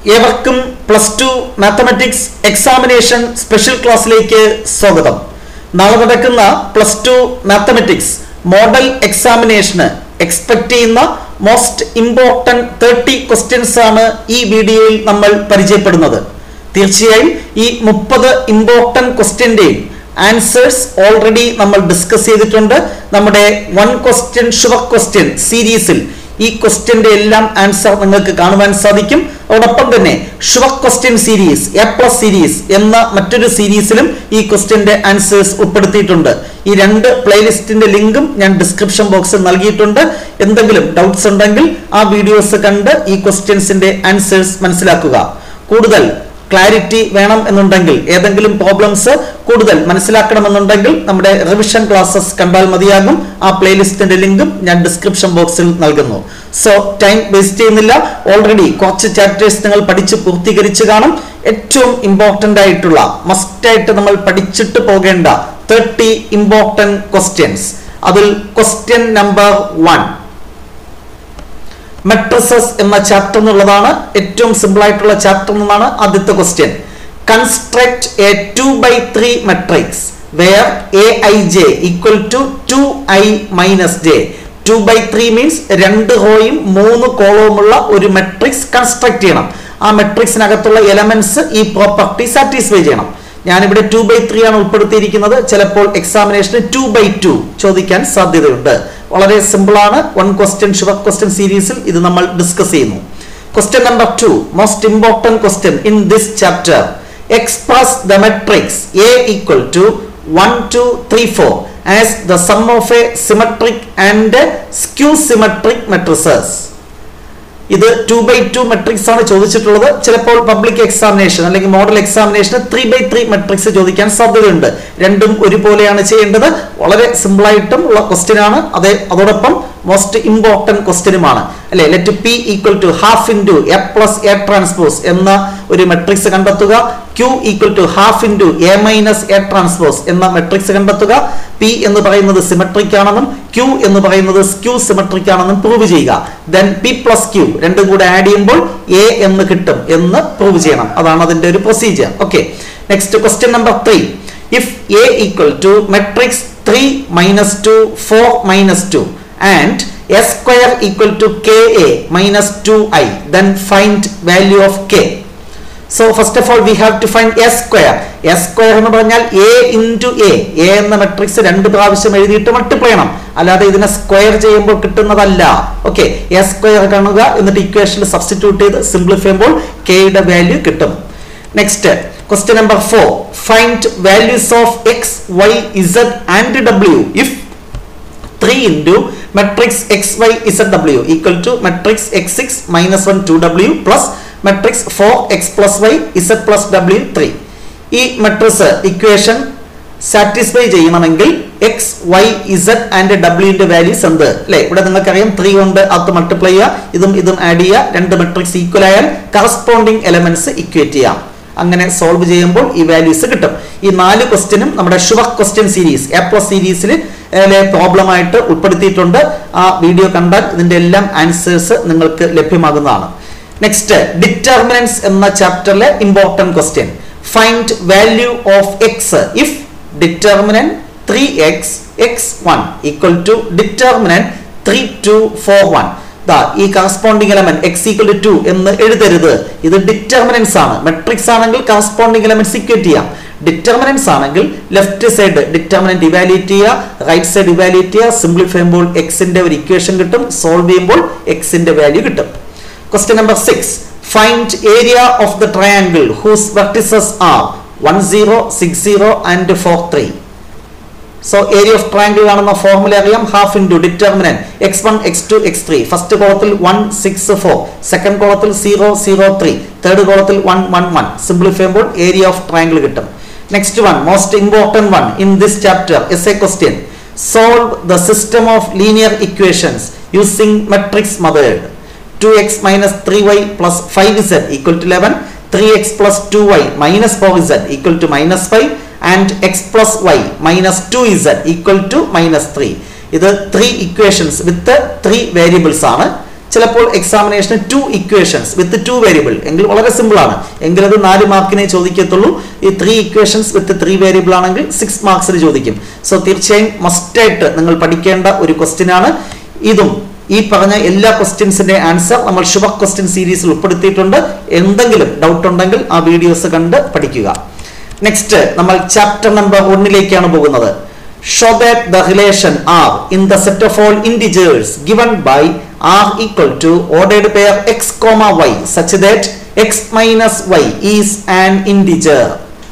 ഏവർക്കും plus two mathematics examination special ക്ലാസ്സിലേക്ക് സ്വാഗതം നാളെ നടക്കുന്ന പ്ലസ് ടു മാത്തമാറ്റിക്സ് മോഡൽ എക്സാമിനേഷന് എക്സ്പെക്ട് ചെയ്യുന്ന മോസ്റ്റ് ഇമ്പോർട്ടൻറ്റ് തേർട്ടി ക്വസ്റ്റ്യൻസ് ആണ് ഈ വീഡിയോയിൽ നമ്മൾ പരിചയപ്പെടുന്നത് തീർച്ചയായും ഈ മുപ്പത് ഇമ്പോർട്ടൻറ്റ് ക്വസ്റ്റ്യൻ്റെയും ആൻസേഴ്സ് ഓൾറെഡി നമ്മൾ ഡിസ്കസ് ചെയ്തിട്ടുണ്ട് നമ്മുടെ വൺ ക്വസ്റ്റ്യൻ ഷുവർ ക്വസ്റ്റ്യൻ സീരീസിൽ ഈ ക്വസ്റ്റ്യന്റെ എല്ലാം ആൻസർ നിങ്ങൾക്ക് കാണുവാൻ സാധിക്കും അതോടൊപ്പം തന്നെ sure question series A plus series എന്ന മറ്റൊരു സീരീസിലും ഈ ക്വസ്റ്റ്യന്റെ ആൻസേഴ്സ് ഉൾപ്പെടുത്തിയിട്ടുണ്ട് ഈ രണ്ട് പ്ലേലിസ്റ്റിന്റെ ലിങ്കും ഞാൻ ഡിസ്ക്രിപ്ഷൻ ബോക്സിൽ നൽകിയിട്ടുണ്ട് എന്തെങ്കിലും ഡൗട്ട്സ് ഉണ്ടെങ്കിൽ ആ വീഡിയോസ് കണ്ട് ഈ ക്വസ്റ്റ്യൻസിന്റെ ആൻസേഴ്സ് മനസ്സിലാക്കുക കൂടുതൽ ക്ലാരിറ്റി വേണം എന്നുണ്ടെങ്കിൽ ഏതെങ്കിലും പ്രോബ്ലംസ് കൂടുതൽ മനസ്സിലാക്കണമെന്നുണ്ടെങ്കിൽ നമ്മുടെ റിവിഷൻ ക്ലാസ്സസ് കണ്ടാൽ മതിയാകും ആ പ്ലേലിസ്റ്റിന്റെ ലിങ്കും ഞാൻ ഡിസ്ക്രിപ്ഷൻ ബോക്സിൽ നൽകുന്നു സോ ടൈം വേസ്റ്റ് ചെയ്യുന്നില്ല ഓൾറെഡി കുറച്ച് ചാപ്റ്റേഴ്സ് നിങ്ങൾ പഠിച്ച് പൂർത്തീകരിച്ച് കാണും ഏറ്റവും ഇമ്പോർട്ടൻ്റ് ആയിട്ടുള്ള മസ്റ്റായിട്ട് നമ്മൾ പഠിച്ചിട്ട് പോകേണ്ട തേർട്ടി ഇമ്പോർട്ടൻറ്റ് ക്വസ്റ്റ്യൻസ് അതിൽ ക്വസ്റ്റ്യൻ നമ്പർ വൺ മെട്രിസസ് എന്ന ചാപ്റ്റർ എന്നുള്ളതാണ് ഏറ്റവും സിമ്പിൾ ആയിട്ടുള്ള ചാപ്റ്റർ എന്നാണ് ആദ്യത്തെ question construct a two by three matrix where A I J equal to two I minus J two by three means രണ്ട് റോയും മൂന്ന് കോളവുമുള്ള ഒരു മെട്രിക്സ് കൺസ്ട്രക്ട് ചെയ്യണം ആ മെട്രിക്സിനകത്തുള്ള എലമെന്റ്സ് ഈ പ്രോപ്പർട്ടി സാറ്റിസ്ഫൈ ചെയ്യണം ഞാനിവിടെ ടു ബൈ ത്രീ ആണ് ഉൾപ്പെടുത്തിയിരിക്കുന്നത് ചിലപ്പോൾ എക്സാമിനേഷന് ടു ബൈ ടു ചോദിക്കാൻ സാധ്യതയുണ്ട് വളരെ സിമ്പിൾ ആണ് വൺ ക്വസ്റ്റ്യൻ ഷുവർ ക്വസ്റ്റ്യൻ സീരീസിൽ ഇത് നമ്മൾ ഡിസ്കസ് ചെയ്യുന്നു question number two most important question in this chapter express the matrix A equal to one two three four as the sum of a symmetric and skew symmetric matrices ഇത് two by two matrix ആണ് ചോദിച്ചിട്ടുള്ളത് ചിലപ്പോൾ public examination അല്ലെങ്കിൽ model എക്സാമിനേഷന് three by three matrix ചോദിക്കാൻ സാധ്യതയുണ്ട് രണ്ടും ഒരുപോലെയാണ് ചെയ്യേണ്ടത് വളരെ സിമ്പിൾ ആയിട്ടും ഉള്ള ക്വസ്റ്റ്യൻ ആണ് അതേ അതോടൊപ്പം മോസ്റ്റ് ഇമ്പോർട്ടൻറ്റ് ക്വസ്റ്റ്യനുമാണ് അല്ലെ let P equal to half into A plus A transpose എന്ന ഒരു മെട്രിക്സ് കണ്ടെത്തുക Q equal to half into A minus A transpose എന്ന മെട്രിക്സ് കണ്ടെത്തുക പി എന്ന് പറയുന്നത് സിമെട്രിക് ആണെന്നും ക്യൂ എന്ന് പറയുന്നത് സ്ക്യൂ സിമെട്രിക് ആണെന്നും പ്രൂവ് ചെയ്യുക ദെൻ പി പ്ലസ് ക്യൂ രണ്ടും കൂടെ ആഡ് ചെയ്യുമ്പോൾ എ എന്ന് കിട്ടും എന്ന് പ്രൂവ് ചെയ്യണം അതാണ് അതിന്റെ ഒരു procedure okay next question number three if A equal to matrix three minus two four minus two and a square equal to ka minus 2i then find value of k so first of all we have to find a square a square എന്ന് പറഞ്ഞാൽ a into a a എന്ന matrix രണ്ട് പ്രാവശ്യം എഴുതിയിട്ട് multiply ചെയ്യണം അല്ലാതെ ഇതിനെ square ചെയ്യുമ്പോൾ കിട്ടുന്നതല്ല ഓക്കെ എ സ്ക്വയർ കാണുക എന്നിട്ട് ഇക്വേഷനിൽ സബ്സ്റ്റിറ്റ്യൂട്ട് ചെയ്ത് സിംപ്ലിഫൈ ചെയ്യുമ്പോൾ കെയുടെ വാല്യൂ കിട്ടും next question number four find values of X Y Z and W if 3 into matrix xy zw equal to matrix x6 minus 1 2w plus matrix 4 x plus y z plus w 3 ഈ matrix equation satisfy ചെയ്യണമെങ്കിൽ X Y Z and ഡബ്ല്യുവിന്റെ values എന്ത് അല്ലെ ഇവിടെ നിങ്ങൾക്കറിയാം three കൊണ്ട് അത് multiply ചെയ്യുക ഇതും ഇതും ആഡ് ചെയ്യുക രണ്ട് മെട്രിക്സ് ഈക്വൽ ആയാൽ കറസ്പോണ്ടിങ് എലമെന്റ്സ് ഇക്വേറ്റ് ചെയ്യാം അങ്ങനെ സോൾവ് ചെയ്യുമ്പോൾ ഈ വാല്യൂസ് കിട്ടും ഈ നാല് ക്വസ്റ്റ്യനും നമ്മുടെ sure question series A plus സീരീസിൽ പ്രോബ്ലം ആയിട്ട് ഉൾപ്പെടുത്തിയിട്ടുണ്ട് ആ വീഡിയോ കണ്ടാൽ ഇതിന്റെ എല്ലാം ആൻസേഴ്സ് നിങ്ങൾക്ക് ലഭ്യമാകുന്നതാണ് നെക്സ്റ്റ് ഡിറ്റർമിനൻസ് എന്ന ചാപ്റ്ററിലെ important question find value of X if determinant three X X one equal to determinant three two four one ദാ ഈ corresponding element X equal to two എന്ന് എഴുതരുത് ഇത് ഡിറ്റർമിനൻസ് ആണ് മെട്രിക്സ് ആണെങ്കിൽ കറസ്പോണ്ടിങ് എലമെന്റ്സ് ഇക്വേറ്റ് ചെയ്യാം ഡിറ്റർമിനൻസ് ആണെങ്കിൽ left side determinant evaluate ചെയ്യുക റൈറ്റ് സൈഡ് ഇവാലുവേറ്റ് ചെയ്യുക സിംപ്ലിഫൈ ചെയ്യുമ്പോൾ എക്സിന്റെ ഒരു ഇക്വേഷൻ കിട്ടും സോൾവ് ചെയ്യുമ്പോൾ എക്സിന്റെ വാല്യൂ കിട്ടും question number six find area of the triangle whose vertices are one zero six zero and four three so area of triangle കാണുന്ന ഫോർമുല അറിയാം half into determinant x one x two x three first കോളത്തിൽ one six four second കോളത്തിൽ zero zero three third കോളത്തിൽ one one one simplify ചെയ്യുമ്പോൾ area of triangle കിട്ടും next one most important one in this chapter S A question solve the system of linear equations using matrix method two x minus three y plus five z equal to eleven three x plus two y minus four z equal to minus five and x plus y minus two z equal to minus three ഇത് three equations with three variables ആണ് ചിലപ്പോൾ എക്സാമിനേഷന് two equations with two variable എങ്കിൽ വളരെ simple ആണ് എങ്കിൽ അത് നാല് മാർക്കിനെ ചോദിക്കത്തുള്ളൂ ഈ three equations with three variable ആണെങ്കിൽ സിക്സ് മാർക്സിന് ചോദിക്കും സോ തീർച്ചയായും മസ്റ്റായിട്ട് നിങ്ങൾ പഠിക്കേണ്ട ഒരു ക്വസ്റ്റ്യൻ ആണ് ഇതും ഈ പറഞ്ഞ എല്ലാ ക്വസ്റ്റ്യൻസിന്റെ ആൻസർ നമ്മൾ ഷുവർ ക്വസ്റ്റ്യൻ സീരീസിൽ ഉൾപ്പെടുത്തിയിട്ടുണ്ട് എന്തെങ്കിലും ഡൗട്ട് ഉണ്ടെങ്കിൽ ആ വീഡിയോസ് കണ്ട് പഠിക്കുക നെക്സ്റ്റ് നമ്മൾ ചാപ്റ്റർ നമ്പർ ഒന്നിലേക്കാണ് പോകുന്നത് show that the relation R in the set of all integers given by R equal to ordered pair x comma y such that x minus y is an integer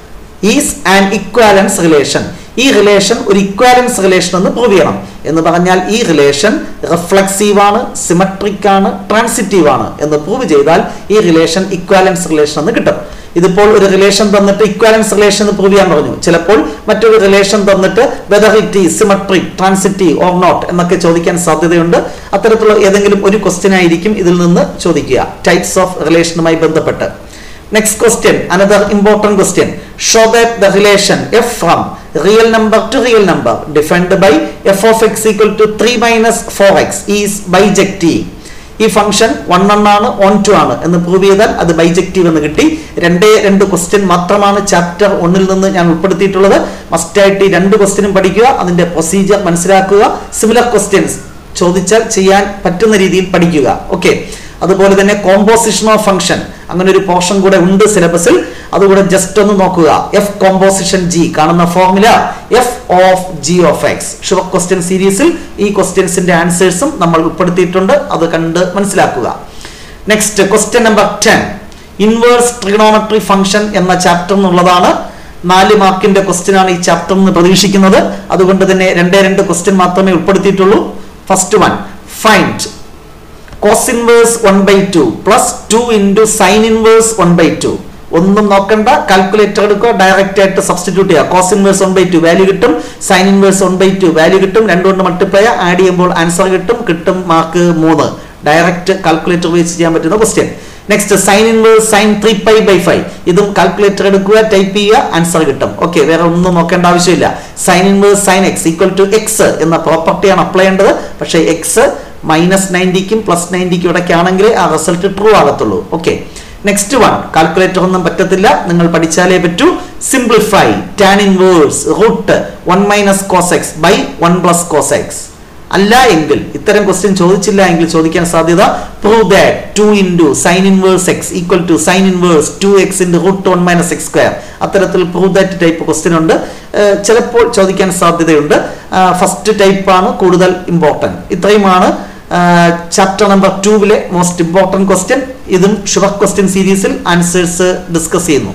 is an equivalence relation ഈ relation ഒരു equivalence relation എന്ന് prove ചെയ്യണം എന്ന് പറഞ്ഞാൽ ഈ relation reflexive ആണ് symmetric ആണ് transitive ആണ് എന്ന് പ്രൂവ് ചെയ്താൽ ഈ റിലേഷൻ ഇക്വാലൻസ് റിലേഷൻ എന്ന് കിട്ടും ഇതിപ്പോൾ ഒരു റിലേഷൻ തന്നിട്ട് ഇക്വാലൻസ് റിലേഷൻ എന്ന് പ്രൂവ് ചെയ്യാൻ പറഞ്ഞു ചിലപ്പോൾ മറ്റൊരു റിലേഷൻ തന്നിട്ട് വെദർ ഇറ്റ് ഈ സിമട്രിക് ട്രാൻസിറ്റീവ് ഓർ നോട്ട് എന്നൊക്കെ ചോദിക്കാൻ സാധ്യതയുണ്ട് അത്തരത്തിലുള്ള ഏതെങ്കിലും ഒരു ക്വസ്റ്റ്യൻ ആയിരിക്കും ഇതിൽ നിന്ന് ചോദിക്കുക ടൈപ്സ് ഓഫ് റിലേഷനുമായി ബന്ധപ്പെട്ട് Next question, another important question. Show that the relation f from real number to real number defined by f of x equal to 3 minus 4x is bijective. ഈ ഫംഗ്ഷൻ വൺ വൺ ആണ് onto ആണ് എന്ന് prove ചെയ്താൽ അത് bijective എന്ന് കിട്ടി രണ്ടേ രണ്ട് ക്വസ്റ്റ്യൻ മാത്രമാണ് ചാപ്റ്റർ ഒന്നിൽ നിന്ന് ഞാൻ ഉൾപ്പെടുത്തിയിട്ടുള്ളത് മസ്റ്റായിട്ട് ഈ രണ്ട് ക്വസ്റ്റ്യനും പഠിക്കുക അതിന്റെ പ്രൊസീജിയർ മനസ്സിലാക്കുക സിമിലർ ക്വസ്റ്റ്യൻസ് ചോദിച്ചാൽ ചെയ്യാൻ പറ്റുന്ന രീതിയിൽ പഠിക്കുക ഓക്കെ അതുപോലെ തന്നെ കോമ്പോസിഷൻ ഓഫ് ഫംഗ്ഷൻ അങ്ങനെ ഒരു പോർഷൻ കൂടെ ഉണ്ട് സിലബസിൽ അതുകൂടെ ജസ്റ്റ് ഒന്ന് നോക്കുക എഫ് കോമ്പോസിഷൻ ജി കാണുന്ന formula f of g of x sure question സീരീസിൽ ഈ ക്വസ്റ്റ്യൻസിന്റെ ആൻസേഴ്സും നമ്മൾ ഉൾപ്പെടുത്തിയിട്ടുണ്ട് അത് കണ്ട് മനസ്സിലാക്കുക next question number ten inverse trigonometry function എന്ന ചാപ്റ്റർ എന്നുള്ളതാണ് നാല് മാർക്കിന്റെ ക്വസ്റ്റ്യൻ ആണ് ഈ ചാപ്റ്റർ എന്ന് പ്രതീക്ഷിക്കുന്നത് അതുകൊണ്ട് തന്നെ രണ്ടേ രണ്ട് ക്വസ്റ്റ്യൻ മാത്രമേ ഉൾപ്പെടുത്തിയിട്ടുള്ളൂ first one find cos inverse one by two plus two into sine inverse one by two ഒന്നും നോക്കണ്ട കാൽക്കുലേറ്റർ എടുക്കുക ഡയറക്റ്റ് ആയിട്ട് സബ്സ്റ്റിറ്റ്യൂട്ട് ചെയ്യുക cos inverse one by two value കിട്ടും sine inverse one by two value കിട്ടും രണ്ടുകൊണ്ട് multiply add ചെയ്യുമ്പോൾ answer കിട്ടും കിട്ടും മാർക്ക് മൂന്ന് ഡയറക്റ്റ് കാൽക്കുലേറ്റർ ഉപയോഗിച്ച് ചെയ്യാൻ പറ്റുന്ന question next sine inverse sine three pi by five ഇതും കാൽക്കുലേറ്റർ എടുക്കുക ടൈപ്പ് ചെയ്യുക ആൻസർ കിട്ടും ഓക്കെ വേറെ ഒന്നും നോക്കേണ്ട ആവശ്യമില്ല sine inverse sine x equal to x എന്ന പ്രോപ്പർട്ടിയാണ് അപ്ലൈ ചെയ്യേണ്ടത് പക്ഷേ എക്സ് മൈനസ് നയൻറ്റിക്കും പ്ലസ് നയൻറ്റിക്കും ഇടയ്ക്കാണെങ്കിൽ ആ റിസൾട്ട് ട്രൂ ആകത്തുള്ളൂ ഓക്കെ നെക്സ്റ്റ് വൺ കാൽക്കുലേറ്റർ ഒന്നും പറ്റത്തില്ല നിങ്ങൾ പഠിച്ചാലേ പറ്റൂ simplify tan inverse root one minus cos x by one plus cos x അല്ല എങ്കിൽ ഇത്തരം ക്വസ്റ്റ്യൻ ചോദിച്ചില്ല എങ്കിൽ ചോദിക്കാൻ സാധ്യത prove that two into sine inverse x equal to sine inverse two x into root one minus x square അത്തരത്തിൽ prove that type question ഉണ്ട് ഏഹ് ചിലപ്പോൾ ചോദിക്കാൻ സാധ്യതയുണ്ട് ഫസ്റ്റ് ടൈപ്പാണ് കൂടുതൽ ഇമ്പോർട്ടൻറ്റ് ഇത്രയുമാണ് ചാപ്റ്റർ നമ്പർ ടൂവിലെ മോസ്റ്റ് ഇമ്പോർട്ടൻറ്റ് ക്വസ്റ്റ്യൻ ഇതും ഷുവർ ക്വസ്റ്റ്യൻ സീരീസിൽ ആൻസേഴ്സ് ഡിസ്കസ് ചെയ്യുന്നു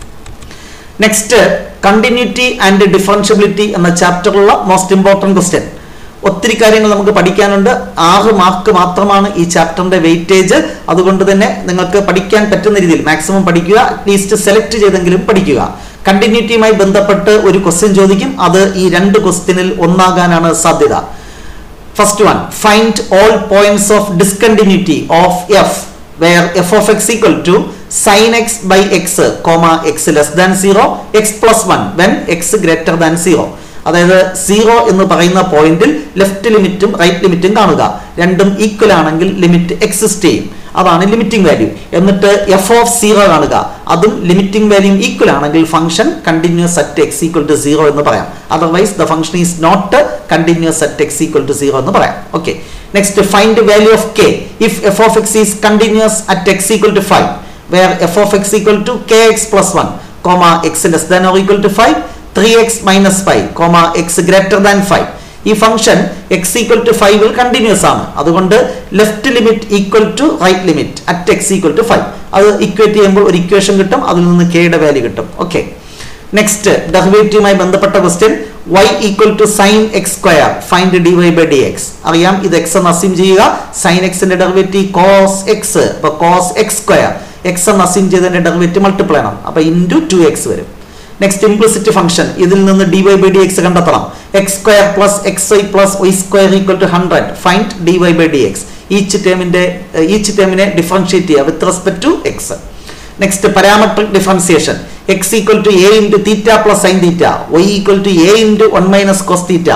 നെക്സ്റ്റ് കണ്ടിന്യൂറ്റി ആൻഡ് ഡിഫറൻഷ്യബിലിറ്റി എന്ന ചാപ്റ്ററിലുള്ള മോസ്റ്റ് ഇമ്പോർട്ടൻറ്റ് ക്വസ്റ്റ്യൻ ഒത്തിരി കാര്യങ്ങൾ നമുക്ക് പഠിക്കാനുണ്ട് ആറ് മാർക്ക് മാത്രമാണ് ഈ ചാപ്റ്ററിന്റെ വെയിറ്റേജ് അതുകൊണ്ട് തന്നെ നിങ്ങൾക്ക് പഠിക്കാൻ പറ്റുന്ന രീതിയിൽ മാക്സിമം പഠിക്കുക അറ്റ്ലീസ്റ്റ് സെലക്ട് ചെയ്തെങ്കിലും പഠിക്കുക കണ്ടിന്യൂറ്റിയുമായി ബന്ധപ്പെട്ട് ഒരു ക്വസ്റ്റ്യൻ ചോദിക്കും അത് ഈ രണ്ട് ക്വസ്റ്റ്യനിൽ ഒന്നാകാനാണ് സാധ്യത first one find all points of discontinuity of f where f of x equal to sin x by x, comma x less than 0, x plus 1 when x greater than 0. അതായത് സീറോ എന്ന് പറയുന്ന പോയിന്റിൽ ലെഫ്റ്റ് ലിമിറ്റും right ലിമിറ്റും കാണുക രണ്ടും equal ആണെങ്കിൽ limit exist ചെയ്യും അതാണ് ലിമിറ്റിംഗ് വാല്യൂ എന്നിട്ട് എഫ് ഓഫ് സീറോ കാണുക അതും ലിമിറ്റിംഗ് വാല്യൂ ഈക്വൽ ആണെങ്കിൽ function continuous at x equal to zero എന്ന് പറയാം otherwise the function is not continuous at x equal to zero എന്ന് പറയാം okay next find value of k if f of x is continuous at x equal to five where f of x equal to k x plus one comma x less than or equal to five three x minus five comma x greater than five ഈ function x equal to ഫൈവിൽ continuous ആണ് അതുകൊണ്ട് left limit equal to right limit at x equal to five അത് equate ചെയ്യുമ്പോൾ ഒരു equation കിട്ടും അതിൽ നിന്ന് കെയുടെ വാല്യൂ കിട്ടും ഓക്കെ നെക്സ്റ്റ് ഡെറിവേറ്റീവുമായി ബന്ധപ്പെട്ട question y equal to sine x square find d y by d x അറിയാം ഇത് എക്സ് എന്ന് അസ്യൂം ചെയ്യുക സൈൻ എക്സിന്റെ ഡെറിവേറ്റീവ് കോസ് എക്സ് അപ്പൊ കോസ് എക്സ് സ്ക്വയർ എക്സ് എന്ന് അസ്യൂം ചെയ്തതിന്റെ ഡെറിവേറ്റീവ് മൾട്ടിപ്ലൈ ആണ് അപ്പൊ ഇൻറ്റു ടു എക്സ് വരും നെക്സ്റ്റ് ഇംപ്ലിസിറ്റ് ഫംഗ്ഷൻ ഇതിൽ നിന്ന് d y by d x കണ്ടെത്തണം x square plus x y plus y square equal to hundred find d y by d x each ടേമിന്റെ each ടേമിനെ differentiate ചെയ്യുക with respect to x next parametric differentiation x equal to a into theta plus sine theta y equal to a into one minus cos theta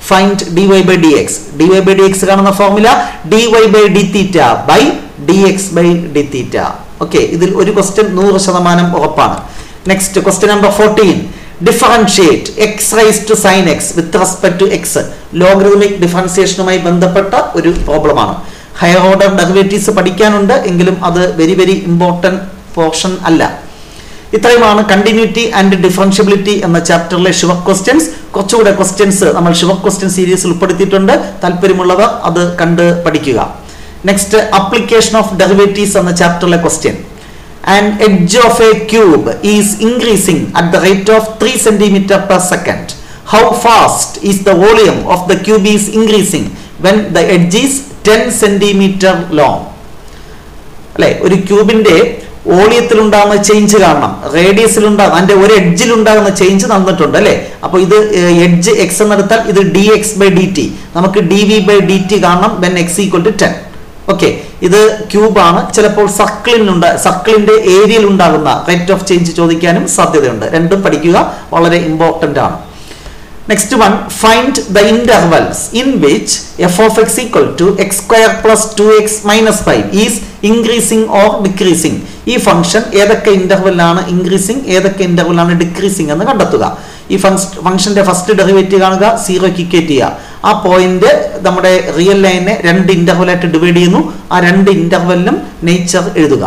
find d y by d x d y by d x കാണുന്ന formula d y by d theta by d x by d theta okay ഇതിൽ ഒരു question നൂറ് ശതമാനം ഉറപ്പാണ് next question number fourteen differentiate X rice to sine x with respect to x logarithmic ഡിഫറൻസിയേഷനുമായി ബന്ധപ്പെട്ട ഒരു പ്രോബ്ലമാണ് ഹയർ ഓർഡർ ഡെറിവേറ്റീവ്സ് പഠിക്കാനുണ്ട് എങ്കിലും അത് വെരി വെരി ഇമ്പോർട്ടൻറ്റ് പോർഷൻ അല്ല ഇത്രയുമാണ് കണ്ടിന്യൂറ്റി ആൻഡ് ഡിഫറൻഷ്യബിലിറ്റി എന്ന ചാപ്റ്ററിലെ ഷുവർ ക്വസ്റ്റ്യൻസ് കുറച്ചുകൂടെ ക്വസ്റ്റ്യൻസ് നമ്മൾ ഷുവർ ക്വസ്റ്റ്യൻ സീരീസിൽ ഉൾപ്പെടുത്തിയിട്ടുണ്ട് താല്പര്യമുള്ളവർ അത് കണ്ട് പഠിക്കുക നെക്സ്റ്റ് അപ്ലിക്കേഷൻ ഓഫ് ഡെറിവേറ്റീവ്സ് എന്ന ചാപ്റ്ററിലെ question and edge of a cube is increasing at the rate of three centimetre per second how fast is the volume of the cube is increasing when the edge is ten centimetre long അല്ലെ ഒരു ക്യൂബിന്റെ വോളിയത്തിൽ ഉണ്ടാകുന്ന change കാണണം റേഡിയസിൽ ഉണ്ടാകുന്ന അതിന്റെ ഒരു എഡ്ജിൽ ഉണ്ടാകുന്ന ചേഞ്ച് തന്നിട്ടുണ്ട് അല്ലെ അപ്പൊ ഇത് എഡ്ജ് എക്സ് എന്നെടുത്താൽ ഇത് d x by d t നമുക്ക് d v by d t കാണണം when x equal to ten okay ഇത് ക്യൂബാണ് ചിലപ്പോൾ സർക്കിളിനുണ്ട് സർക്കിളിന്റെ ഏരിയയിൽ ഉണ്ടാകുന്ന റേറ്റ് ഓഫ് ചേഞ്ച് ചോദിക്കാനും സാധ്യതയുണ്ട് രണ്ടും പഠിക്കുക വളരെ ഇമ്പോർട്ടന്റ് ആണ് next one find the intervals in which f of x equal to x square plus two x minus five is increasing or decreasing ഈ ഫംഗ്ഷൻ ഏതൊക്കെ ഇന്റർവെല്ലാണ് ഇൻക്രീസിംഗ് ഏതൊക്കെ ഇന്റർവെല്ലാണ് ഡിക്രീസിംഗ് എന്ന് കണ്ടെത്തുക ഈ ഫംഗ്ഷന്റെ ഫസ്റ്റ് ഡെറിവേറ്റീവ് കാണുക സീറോ ഇക്വേറ്റ് ചെയ്യുക ആ പോയിന്റ് നമ്മുടെ റിയൽ ലൈനെ രണ്ട് ഇന്റർവെലായിട്ട് ഡിവൈഡ് ചെയ്യുന്നു ആ രണ്ട് ഇന്റർവെല്ലിനും നേച്ചർ എഴുതുക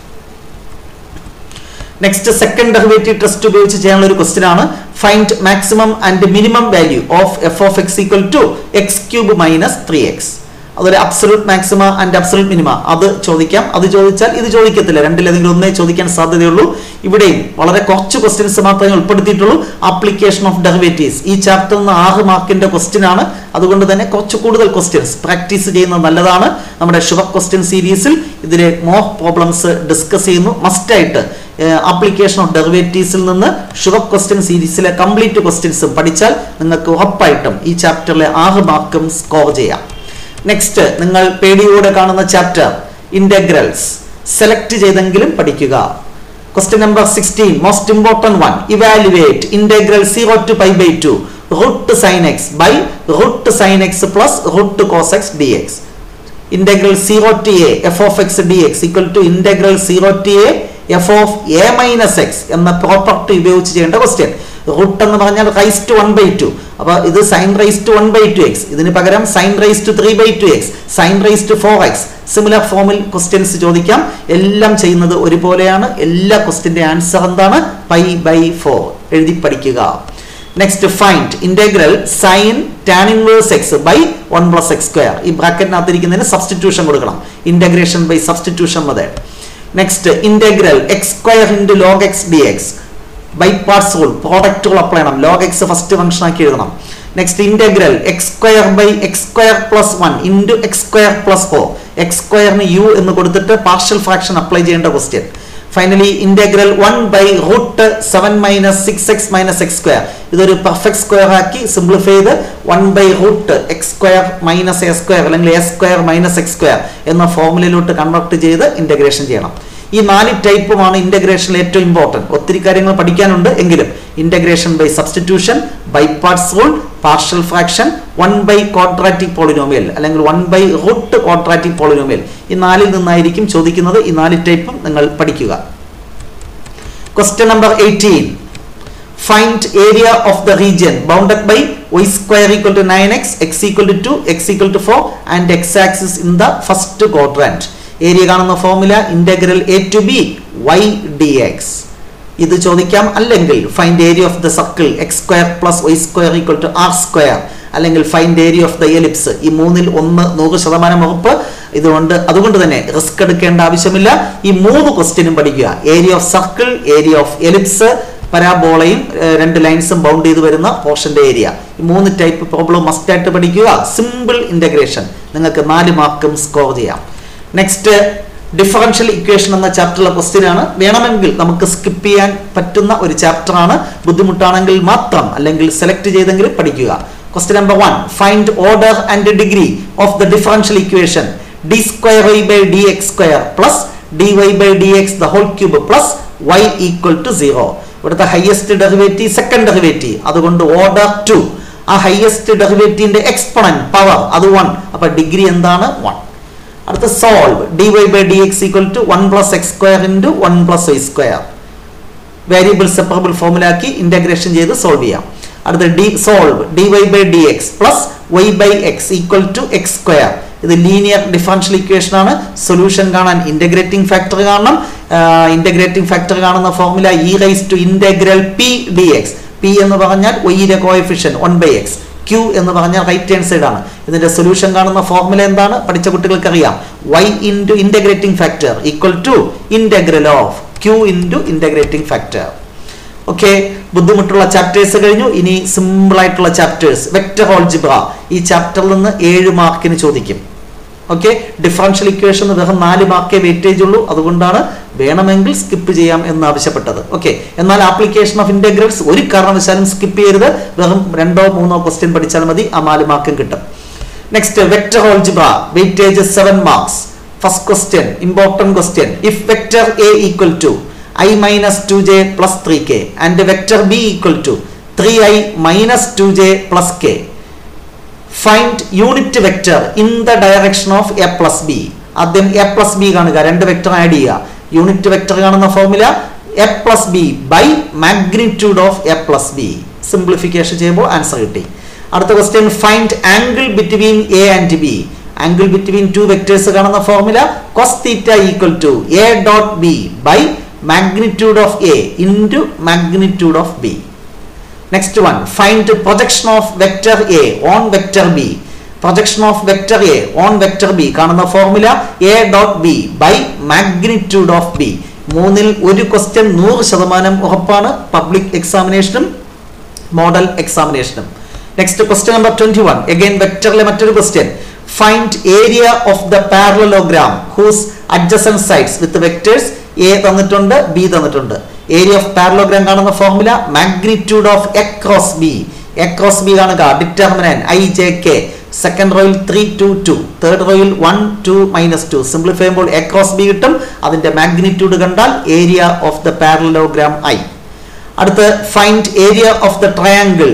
നെക്സ്റ്റ് സെക്കൻഡ് ഡെറിവേറ്റീവ് ടെസ്റ്റ് ഉപയോഗിച്ച് ചെയ്യാനുള്ള ഒരു ക്വസ്റ്റ്യൻ ആണ് find maximum and minimum value of f of x equal to x cube minus three x അതുപോലെ absolute maxima and absolute minima അത് ചോദിക്കാം അത് ചോദിച്ചാൽ ഇത് ചോദിക്കത്തില്ല രണ്ടിലേതെങ്കിലും ഒന്നേ ചോദിക്കാൻ സാധ്യതയുള്ളൂ ഇവിടെയും വളരെ കുറച്ച് ക്വസ്റ്റ്യൻസ് മാത്രമേ ഉൾപ്പെടുത്തിയിട്ടുള്ളൂ ആപ്ലിക്കേഷൻ ഓഫ് ഡെറിവേറ്റീവ്സ് ഈ ചാപ്റ്ററിൽ നിന്ന് ആറ് മാർക്കിന്റെ ക്വസ്റ്റ്യൻ ആണ് അതുകൊണ്ട് തന്നെ കുറച്ച് കൂടുതൽ ക്വസ്റ്റ്യൻസ് പ്രാക്ടീസ് ചെയ്യുന്നത് നല്ലതാണ് നമ്മുടെ ഷുവർ ക്വസ്റ്റ്യൻ സീരീസിൽ ഇതിലെ മോർ പ്രോബ്ലംസ് ഡിസ്കസ് ചെയ്യുന്നു മസ്റ്റായിട്ട് ആപ്ലിക്കേഷൻ ഓഫ് ഡെറിവേറ്റീവ്സിൽ നിന്ന് ഷുവർ ക്വസ്റ്റ്യൻ സീരീസിലെ കംപ്ലീറ്റ് ക്വസ്റ്റ്യൻസും പഠിച്ചാൽ നിങ്ങൾക്ക് ഉറപ്പായിട്ടും ഈ ചാപ്റ്ററിലെ ആറ് മാർക്കും സ്കോർ ചെയ്യാം നെക്സ്റ്റ് നിങ്ങൾ പേടിയോടെ കാണുന്ന ചാപ്റ്റർ ഇന്റഗ്രൽസ് സെലക്ട് ചെയ്തെങ്കിലും പഠിക്കുക question number sixteen most important one evaluate integral zero to pi by two root sine x by root sine x plus root cos x d x integral zero to a f of x d x equal to integral zero to a f of a minus x എന്ന property ഉപയോഗിച്ച് ചെയ്യേണ്ട question root എന്ന് പറഞ്ഞാൽ raise to one by two അപ്പൊ ഇത് sine raise to one by two x ഇതിന് പകരം sine raise to three by two x sine raise to four x similar ഫോമിൽ ക്വസ്റ്റ്യൻസ് ചോദിക്കാം എല്ലാം ചെയ്യുന്നത് ഒരുപോലെയാണ് എല്ലാ ക്വസ്റ്റ്യന്റെ ആൻസർ എന്താണ് പൈ ബൈ ഫോർ എഴുതി പഠിക്കുക next find integral sine tan inverse x by one plus x square ഈ ബ്രാക്കറ്റിനകത്തിരിക്കുന്നതിന് സബ്സ്റ്റിറ്റ്യൂഷൻ കൊടുക്കണം integration by substitution method next integral x square into log x d x by parts rule product rule apply ചെയ്യണം log X first function ആക്കി എഴുതണം next integral x square by x square plus one into x square plus four x സ്ക്വയറിന് u എന്ന് കൊടുത്തിട്ട് partial fraction apply ചെയ്യേണ്ട question finally integral one by root seven minus six x minus x square ഇതൊരു perfect square ആക്കി simplify ചെയ്ത് one by root x square minus a square അല്ലെങ്കിൽ a square minus x square എന്ന ഫോർമുലയിലോട്ട് convert ചെയ്ത് integration ചെയ്യണം ഈ നാല് ടൈപ്പുമാണ് ഇന്റഗ്രേഷനിൽ ഏറ്റവും ഇമ്പോർട്ടൻറ്റ് ഒത്തിരി കാര്യങ്ങൾ പഠിക്കാനുണ്ട് എങ്കിലും integration by substitution by parts rule partial fraction one by quadratic polynomial അല്ലെങ്കിൽ one by root quadratic polynomial ഈ നാലിൽ നിന്നായിരിക്കും ചോദിക്കുന്നത് ഈ നാല് ടൈപ്പും നിങ്ങൾ പഠിക്കുക question number eighteen find area of the region bounded by y square equal to 9x, x equal to 2, x equal to 4 and x axis in the first quadrant. Area കാണുന്ന formula integral a to b y d x ഇത് ചോദിക്കാം അല്ലെങ്കിൽ find area of the circle x square plus y square equal to r square അല്ലെങ്കിൽ find area of the ellipse ഈ മൂന്നിൽ ഒന്ന് നൂറ് ശതമാനം ഉറപ്പ് ഇതുകൊണ്ട് അതുകൊണ്ട് തന്നെ റിസ്ക് എടുക്കേണ്ട ആവശ്യമില്ല ഈ മൂന്ന് ക്വസ്റ്റ്യനും പഠിക്കുക area of circle area of ellipse പരാബോളയും രണ്ട് ലൈൻസും ബൗണ്ട് ചെയ്ത് വരുന്ന പോർഷന്റെ ഏരിയ ഈ മൂന്ന് ടൈപ്പ് പ്രോബ്ലം മസ്റ്റായിട്ട് പഠിക്കുക സിമ്പിൾ ഇന്റഗ്രേഷൻ നിങ്ങൾക്ക് നാല് മാർക്കും സ്കോർ ചെയ്യാം നെക്സ്റ്റ് ഡിഫറൻഷ്യൽ ഇക്വേഷൻ എന്ന ചാപ്റ്ററിലെ ക്വസ്റ്റ്യൻ ആണ് വേണമെങ്കിൽ നമുക്ക് സ്കിപ്പ് ചെയ്യാൻ പറ്റുന്ന ഒരു ചാപ്റ്റർ ആണ് ബുദ്ധിമുട്ടാണെങ്കിൽ മാത്രം അല്ലെങ്കിൽ സെലക്ട് ചെയ്തെങ്കിലും പഠിക്കുക question number one find order and degree of the differential equation d square y by d x square plus d y by d x the whole cube plus y equal to zero ഇവിടുത്തെ highest derivative second derivative അതുകൊണ്ട് order two ആ highest ഡെറിവേറ്റീവിന്റെ exponent power അത് one അപ്പൊ degree എന്താണ് one അടുത്ത solve d y by d x equal to one plus x square into one plus y square variable separable ഫോമിലാക്കി integration ചെയ്ത് solve ചെയ്യാം അടുത്ത d solve d y by d x plus y by x equal to x square ഇത് linear differential equation ആണ് solution കാണാൻ integrating factor കാണണം integrating factor കാണുന്ന formula e raise to integral p d x p എന്ന് പറഞ്ഞാൽ വൈയുടെ coefficient one by x q എന്ന് പറഞ്ഞാൽ റൈറ്റ് ഹാൻഡ് സൈഡ് ആണ് ഇതിന്റെ സൊല്യൂഷൻ കാണുന്ന ഫോർമുല എന്താണ് പഠിച്ച കുട്ടികൾക്ക് അറിയാം y into integrating factor equal to integral of q into integrating factor okay ബുദ്ധിമുട്ടുള്ള ചാപ്റ്റേഴ്സ് കഴിഞ്ഞു ഇനി സിമ്പിൾ ആയിട്ടുള്ള ചാപ്റ്റേഴ്സ് വെക്ടർ ഓൾജിബ്ര ഈ ചാപ്റ്ററിൽ നിന്ന് ഏഴ് മാർക്കിന് ചോദിക്കും ഓക്കെ ഡിഫറൻഷ്യൽ ഇക്വേഷൻ വെറും നാല് മാർക്കേ വെയിറ്റേജ് ഉള്ളൂ അതുകൊണ്ടാണ് വേണമെങ്കിൽ സ്കിപ്പ് ചെയ്യാം എന്ന് ആവശ്യപ്പെട്ടത് ഓക്കെ എന്നാൽ ആപ്ലിക്കേഷൻ ഓഫ് ഇന്റഗ്രൽസ് ഒരു കാരണവശാലും സ്കിപ്പ് ചെയ്യരുത് വെറും രണ്ടോ മൂന്നോ ക്വസ്റ്റ്യൻ പഠിച്ചാൽ മതി ആ നാല് മാർക്കും കിട്ടും next vector algebra weightage seven marks first question important question if vector A equal to i minus 2j plus 3k and vector b equal to 3i minus 2j plus k. Find unit vector in the direction of a plus b. ആദ്യം A plus B കാണുക രണ്ട് vector add ചെയ്യുക unit vector കാണുന്ന formula A plus B by magnitude of A plus B simplification ചെയ്യുമ്പോൾ answer കിട്ടി അടുത്ത question find angle between A and B angle between two vectors കാണുന്ന formula cos theta equal to A dot B by magnitude of A into magnitude of B. Next one, find projection of vector A on vector B. Projection of vector A on vector B കാണുന്ന formula A dot B by magnitude of B. മൂന്നിൽ ഒരു question നൂറ് ശതമാനം ഉറപ്പാണ് public എക്സാമിനേഷനും model എക്സാമിനേഷനും next question number twenty one again വെക്ടറിലെ മറ്റൊരു question find area of the parallelogram whose adjacent sides with vectors A തന്നിട്ടുണ്ട് ബി തന്നിട്ടുണ്ട് ഏരിയ ഓഫ് പാരലോഗ്രാം കാണുന്ന formula magnitude of A cross B A cross B കാണുക determinant i j k second റോയിൽ three two two third റോയിൽ one two minus two simplify ചെയ്യുമ്പോൾ A cross B കിട്ടും അതിന്റെ magnitude കണ്ടാൽ area of the parallelogram ഐ അടുത്ത് find area of the triangle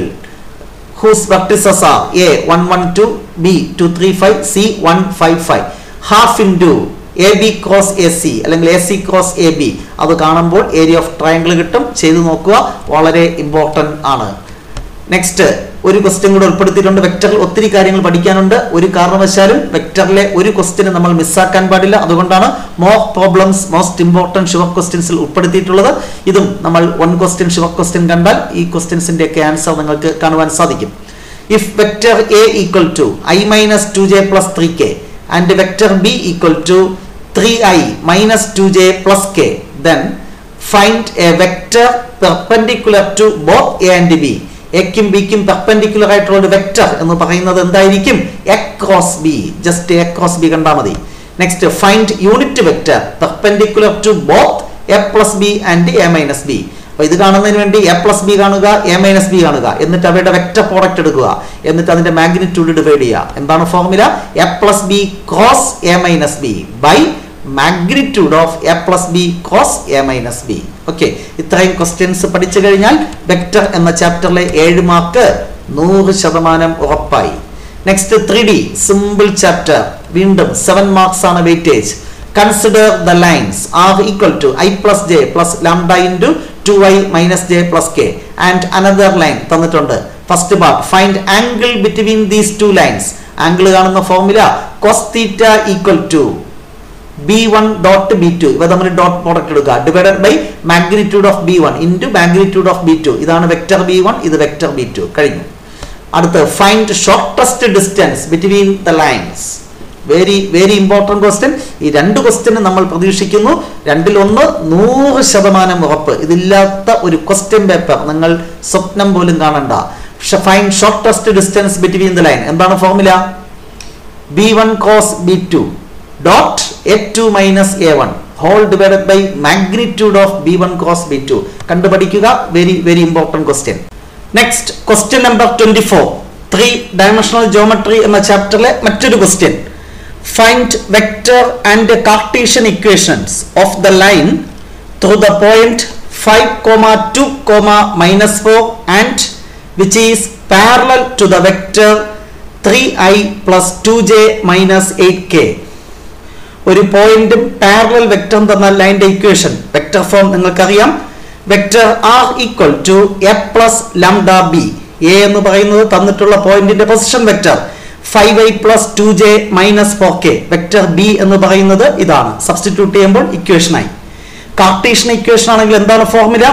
whose vertices are A 112, B 235, C 155. Half into A B cross A C അല്ലെങ്കിൽ A C cross A B അത് കാണുമ്പോൾ area of triangle കിട്ടും ചെയ്തു നോക്കുക വളരെ ഇമ്പോർട്ടൻ്റ് ആണ് നെക്സ്റ്റ് ഒരു ക്വസ്റ്റ്യൻ കൂടെ ഉൾപ്പെടുത്തിയിട്ടുണ്ട് വെക്ടറിൽ ഒത്തിരി കാര്യങ്ങൾ പഠിക്കാനുണ്ട് ഒരു കാരണവശാലും വെക്ടറിലെ ഒരു ക്വസ്റ്റ്യന് നമ്മൾ മിസ്സാക്കാൻ പാടില്ല അതുകൊണ്ടാണ് more problems most important sure ക്വസ്റ്റ്യൻസിൽ ഉൾപ്പെടുത്തിയിട്ടുള്ളത് ഇതും നമ്മൾ വൺ ക്വസ്റ്റ്യൻ ഷുവർ ക്വസ്റ്റ്യൻ കണ്ടാൽ ഈ ക്വസ്റ്റ്യൻസിന്റെ ഒക്കെ ആൻസർ നിങ്ങൾക്ക് കാണുവാൻ സാധിക്കും if vector A equal to I minus two j plus three k and vector B equal to three i minus two j plus k then find a vector perpendicular to both A and B എക്കും ബിക്കും perpendicular ആയിട്ടുള്ള ഒരു vector എന്ന് പറയുന്നത് എന്തായിരിക്കും A cross B just A cross B കണ്ടാൽ മതി next find unit vector perpendicular to both A plus B and A minus B അപ്പൊ ഇത് കാണുന്നതിന് വേണ്ടി എ പ്ലസ് ബി കാണുക എ മൈനസ് ബി കാണുക എന്നിട്ട് അവയുടെ വെക്ടർ പ്രോഡക്റ്റ് എടുക്കുക എന്നിട്ട് അതിന്റെ മാഗ്നിറ്റ്യൂഡ് ഡിവൈഡ് ചെയ്യുക എന്താണ് formula A plus B cross A minus B by magnitude of A plus B cross A minus B okay ഇത്രയും ക്വസ്റ്റ്യൻസ് പഠിച്ചു കഴിഞ്ഞാൽ വെക്ടർ എന്ന ചാപ്റ്ററിലെ ഏഴ് മാർക്ക് നൂറ് ശതമാനം ഉറപ്പായി next three D simple chapter വീണ്ടും സെവൻ മാർക്സ് ആണ് weightage consider the lines r equal to i plus j plus lambda into two I minus j plus k and another line തന്നിട്ടുണ്ട് first part find angle between these two lines angle കാണുന്ന formula cos theta equal to b one dot b two ഇവ തമ്മിൽ dot product എടുക്കുക divided by magnitude of b one into magnitude of B two ഇതാണ് vector b one ഇത് vector b two കഴിഞ്ഞു അടുത്ത് find shortest distance between the lines very very important question ഈ രണ്ട് question നമ്മൾ പ്രതീക്ഷിക്കുന്നു രണ്ടിലൊന്ന് നൂറ് ശതമാനം ഉറപ്പ് ഇതില്ലാത്ത ഒരു ക്വസ്റ്റ്യൻ പേപ്പർ നിങ്ങൾ സ്വപ്നം പോലും കാണണ്ട find shortest distance between the line എന്താണ് formula b one cross b two dot a two minus a one whole divided by magnitude of b one cross b two കണ്ടുപഠിക്കുക very very important question next question number twenty four three dimensional geometry എന്ന ചാപ്റ്ററിലെ മറ്റൊരു question find vector and Cartesian equations of the line through the point five comma two comma minus four and which is parallel to the vector 3i plus 2j minus 8k ഒരു പോയിന്റും parallel വെക്ടറും തന്ന ലൈൻ്റെ equation vector form നിങ്ങൾക്കറിയാം vector r equal to a plus lambda b a എന്ന് പറയുന്നത് തന്നിട്ടുള്ള പോയിന്റിന്റെ position vector five i plus two j minus four k vector b എന്ന് പറയുന്നത് ഇതാണ് സബ്സ്റ്റിറ്റ്യൂട്ട് ചെയ്യുമ്പോൾ ഇക്വേഷനായി കാർട്ടീഷ്യൻ ഇക്വേഷൻ ആണെങ്കിൽ എന്താണ് formula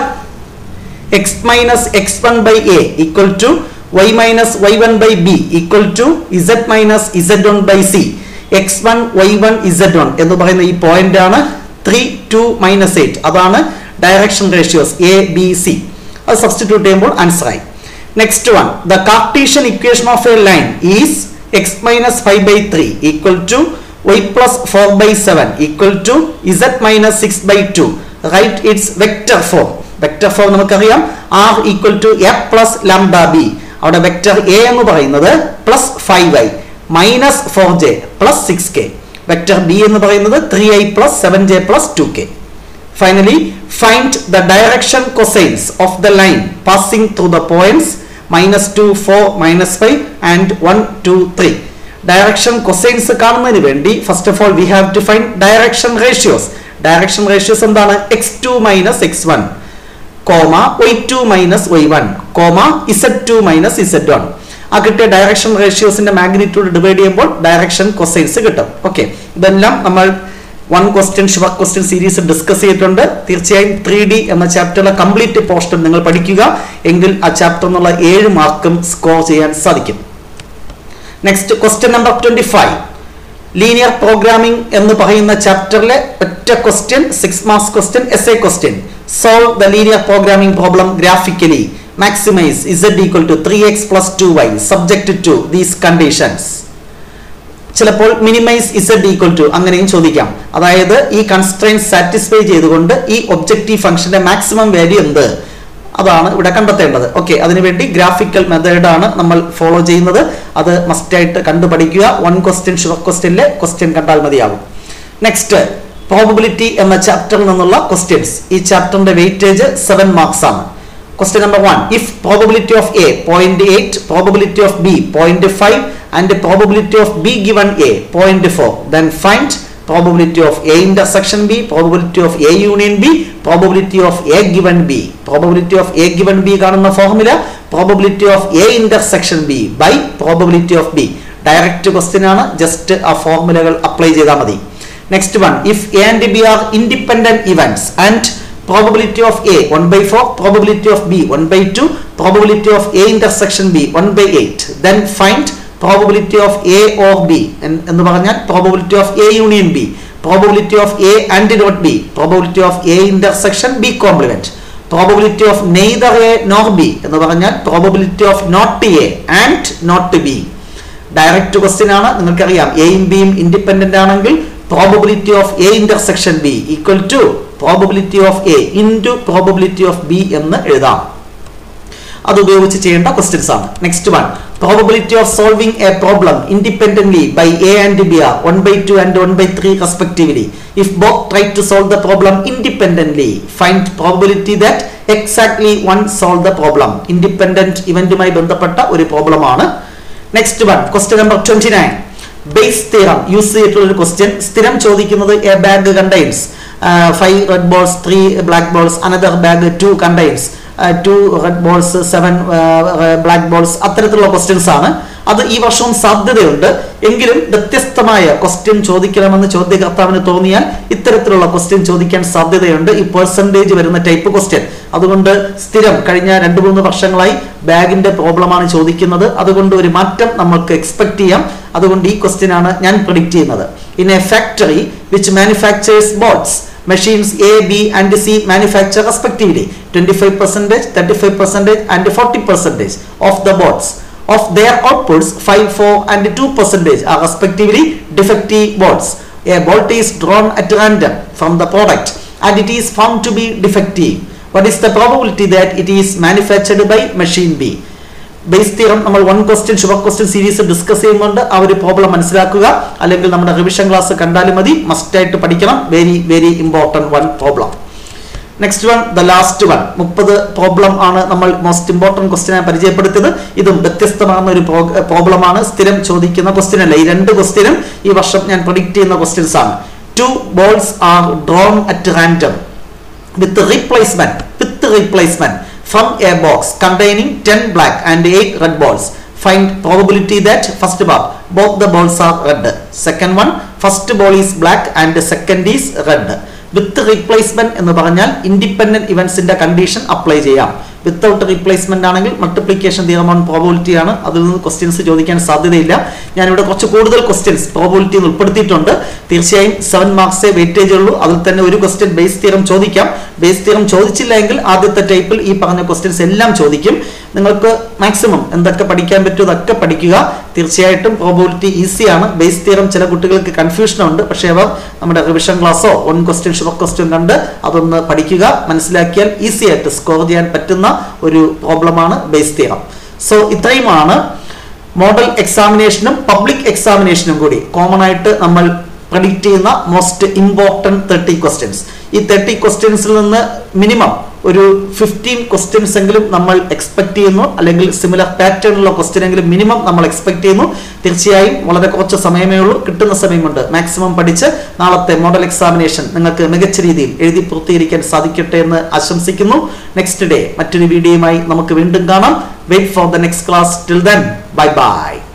x minus x one by a equal to y minus y one by b equal to z minus z one by c x one y one z one എന്ന് പറയുന്ന ഈ point ആണ് three two minus eight അതാണ് direction ratios a b c അത് substitute ചെയ്യുമ്പോൾ answer ആയി next one the Cartesian equation of a line is x minus five by three equal to Y plus four by seven equal to z minus six by two right it's vector form vector form നമുക്കറിയാം r equal to a plus lambda b അവിടെ vector a എന്ന് പറയുന്നത് plus five i minus four j plus six k vector b എന്ന് പറയുന്നത് three i plus seven j plus two k finally find the direction cosines of the line passing through the points minus two four minus five and one two three direction cosines കാണുന്നതിന് വേണ്ടി first of all we have to find direction ratios direction ratios എന്താണ് x two minus x one comma y two minus y one comma z two minus z one ആ കിട്ടിയ direction റേഷ്യോസിന്റെ magnitude divide ചെയ്യുമ്പോൾ direction cosines കിട്ടും okay ഇതെല്ലാം നമ്മൾ one question sure question series discuss ചെയ്തിട്ടുണ്ട് തീർച്ചയായും ത്രീ ഡി എന്ന ചാപ്റ്ററിലെ കംപ്ലീറ്റ് പോർഷൻ നിങ്ങൾ പഠിക്കുക എങ്കിൽ ആ ചാപ്റ്റർ എന്നുള്ള ഏഴ് മാർക്കും സ്കോർ ചെയ്യാൻ സാധിക്കും next question number twenty five linear programming എന്ന് പറയുന്ന ചാപ്റ്ററിലെ ഒറ്റ question six marks question as A question solve the linear programming problem graphically maximise z equal to three x plus two y subject to these conditions ചിലപ്പോൾ minimise z equal to അങ്ങനെയും ചോദിക്കാം അതായത് ഈ constraints satisfy ചെയ്തുകൊണ്ട് ഈ objective ഫംഗ്ഷന്റെ maximum value എന്ത് അതാണ് ഇവിടെ കണ്ടെത്തേണ്ടത് ഓക്കെ അതിനുവേണ്ടി ഗ്രാഫിക്കൽ മെത്തേഡാണ് നമ്മൾ ഫോളോ ചെയ്യുന്നത് അത് മസ്റ്റായിട്ട് കണ്ടുപഠിക്കുക വൺ ക്വസ്റ്റ്യൻ ഷുവർ ക്വസ്റ്റ്യനിലെ ക്വസ്റ്റ്യൻ കണ്ടാൽ മതിയാകും നെക്സ്റ്റ് പ്രോബിലിറ്റി എന്ന ചാപ്റ്ററിൽ നിന്നുള്ള ക്വസ്റ്റ്യൻസ് ഈ ചാപ്റ്ററിന്റെ വെയിറ്റേജ് സെവൻ മാർക്സ് ആണ് question number one if probability of A point eight probability of B point five and probability of B given A point four then find probability of A intersection B, probability of A union B, probability of A given B. Probability of A given B കാണുന്ന ഫോർമുല probability of A intersection B by probability of B. Direct question ആണ് just ആ ഫോർമുലകൾ apply ചെയ്താൽ മതി next one if A and B are independent events and probability of A 1 by 4, probability of B 1 by 2, probability of A intersection B 1 by 8. Then find probability of A or B എന്ന് പറഞ്ഞാൽ probability of A union B, probability of A and not B, probability of A intersection B complement, probability of neither A nor B എന്ന് പറഞ്ഞാൽ probability of not A and not B. Direct question ആണ് നിങ്ങൾക്കറിയാം എയും ബിയും independent ആണെങ്കിൽ probability of A intersection B equal to probability of A into probability of B എന്ന് എഴുതാം അത് ഉപയോഗിച്ച് ചെയ്യേണ്ട ക്വസ്റ്റ്യൻസ് ആണ് next one probability of solving a problem independently by A and B are one by two and one by three respectively if both try to solve the problem independently find probability that exactly one solve the problem independent ഇവന്റുമായി ബന്ധപ്പെട്ട ഒരു പ്രോബ്ലമാണ് next one question number twenty nine Bayes സ്ഥിരം use ചെയ്തിട്ടുള്ള ഒരു question സ്ഥിരം ചോദിക്കുന്നത് a bag contains five red balls three black balls another bag two contains two red balls seven black balls അത്തരത്തിലുള്ള ക്വസ്റ്റ്യൻസ് ആണ് അത് ഈ വർഷവും സാധ്യതയുണ്ട് എങ്കിലും വ്യത്യസ്തമായ ക്വസ്റ്റ്യൻ ചോദിക്കണമെന്ന് ചോദ്യകർത്താവിന് തോന്നിയാൽ ഇത്തരത്തിലുള്ള ക്വസ്റ്റ്യൻ ചോദിക്കാൻ സാധ്യതയുണ്ട് ഈ പെർസെൻറ്റേജ് വരുന്ന ടൈപ്പ് ക്വസ്റ്റ്യൻ അതുകൊണ്ട് സ്ഥിരം കഴിഞ്ഞ രണ്ട് മൂന്ന് വർഷങ്ങളായി ബാഗിന്റെ പ്രോബ്ലമാണ് ചോദിക്കുന്നത് അതുകൊണ്ട് ഒരു മാറ്റം നമുക്ക് എക്സ്പെക്ട് ചെയ്യാം അതുകൊണ്ട് ഈ ക്വസ്റ്റ്യൻ ആണ് ഞാൻ പ്രഡിക്റ്റ് ചെയ്യുന്നത് in a factory which manufactures bolts machines A, B and C manufacture respectively 25 percentage, 35 percentage and 40 percentage of the bots. Of their outputs, 5, 4 and 2 percentage are respectively defective bots. A bolt is drawn at random from the product and it is found to be defective. What is the probability that it is manufactured by machine B? Bayes theorem നമ്മൾ one question sure question series discuss ചെയ്യുന്നുണ്ട് ആ ഒരു problem മനസ്സിലാക്കുക അല്ലെങ്കിൽ നമ്മുടെ revision class കണ്ടാലും മതി must ആയിട്ട് പഠിക്കണം very very important one problem next one the last one മുപ്പത് പ്രോബ്ലം ആണ് നമ്മൾ മോസ്റ്റ് ഇമ്പോർട്ടൻറ്റ് ക്വസ്റ്റിനെ പരിചയപ്പെടുത്തിയത് ഇതും വ്യത്യസ്തമാകുന്ന ഒരു പ്രോബ്ലം ആണ് സ്ഥിരം ചോദിക്കുന്ന ക്വസ്റ്റ്യൻ അല്ല ഈ രണ്ട് ക്വസ്റ്റ്യനും ഈ വർഷം ഞാൻ പ്രൊഡിക്റ്റ് ചെയ്യുന്ന ക്വസ്റ്റ്യൻസ് ആണ് two balls are drawn at random with replacement with replacement from a box containing ten black and eight red balls find probability that first bar both the balls are red second one first ball is black and second is red with replacement എന്ന് പറഞ്ഞാൽ independent ഇവന്റ്സിന്റെ condition apply ചെയ്യാം without replacement ആണെങ്കിൽ multiplication theorem on probability ആണ് അതിൽ നിന്ന് questions ചോദിക്കാൻ സാധ്യതയില്ല ഞാനിവിടെ കുറച്ച് കൂടുതൽ ക്വസ്റ്റ്യൻസ് പ്രോബിലിറ്റി ഉൾപ്പെടുത്തിയിട്ടുണ്ട് തീർച്ചയായും സെവൻ മാർക്സേ വെയിറ്റേജ് ഉള്ളൂ അതിൽ തന്നെ ഒരു ക്വസ്റ്റ്യൻ ബേസ് തിയറം ചോദിക്കാം ബേസ് തിയറം ചോദിച്ചില്ല എങ്കിൽ ആദ്യത്തെ ടൈപ്പിൽ ഈ പറഞ്ഞ ക്വസ്റ്റ്യൻസ് എല്ലാം ചോദിക്കും നിങ്ങൾക്ക് മാക്സിമം എന്തൊക്കെ പഠിക്കാൻ പറ്റുമോ അതൊക്കെ പഠിക്കുക തീർച്ചയായിട്ടും പ്രോബിലിറ്റി ഈസിയാണ് ബേസ് തിയറം ചില കുട്ടികൾക്ക് കൺഫ്യൂഷൻ ഉണ്ട് പക്ഷേ അവർ നമ്മുടെ റിവിഷൻ ക്ലാസ്സോ വൺ ക്വസ്റ്റ്യൻ ഷുവർ ക്വസ്റ്റ്യൻ കണ്ട് അതൊന്ന് പഠിക്കുക മനസ്സിലാക്കിയാൽ ഈസി ആയിട്ട് സ്കോർ ചെയ്യാൻ പറ്റുന്ന ഒരു പ്രോബ്ലമാണ് ബേസ് തിയറം സോ ഇത്രയുമാണ് മോഡൽ എക്സാമിനേഷനും പബ്ലിക് എക്സാമിനേഷനും കൂടി കോമൺ ആയിട്ട് നമ്മൾ പ്രഡിക്റ്റ് ചെയ്യുന്ന മോസ്റ്റ് ഇമ്പോർട്ടൻറ്റ് തേർട്ടി ക്വസ്റ്റ്യൻസ് ഈ തേർട്ടി ക്വസ്റ്റ്യൻസിൽ നിന്ന് മിനിമം ഒരു ഫിഫ്റ്റീൻ ക്വസ്റ്റ്യൻസ് എങ്കിലും നമ്മൾ എക്സ്പെക്ട് ചെയ്യുന്നു അല്ലെങ്കിൽ സിമിലർ പാറ്റേണിലുള്ള ക്വസ്റ്റ്യൻ എങ്കിലും മിനിമം നമ്മൾ എക്സ്പെക്ട് ചെയ്യുന്നു തീർച്ചയായും വളരെ കുറച്ച് സമയമേ ഉള്ളൂ കിട്ടുന്ന സമയം കൊണ്ട് മാക്സിമം പഠിച്ച് നാളത്തെ മോഡൽ എക്സാമിനേഷൻ നിങ്ങൾക്ക് മികച്ച രീതിയിൽ എഴുതി പൂർത്തീകരിക്കാൻ സാധിക്കട്ടെ എന്ന് ആശംസിക്കുന്നു നെക്സ്റ്റ് ഡേ മറ്റൊരു വീഡിയോയുമായി നമുക്ക് വീണ്ടും കാണാം wait for the next class till then bye by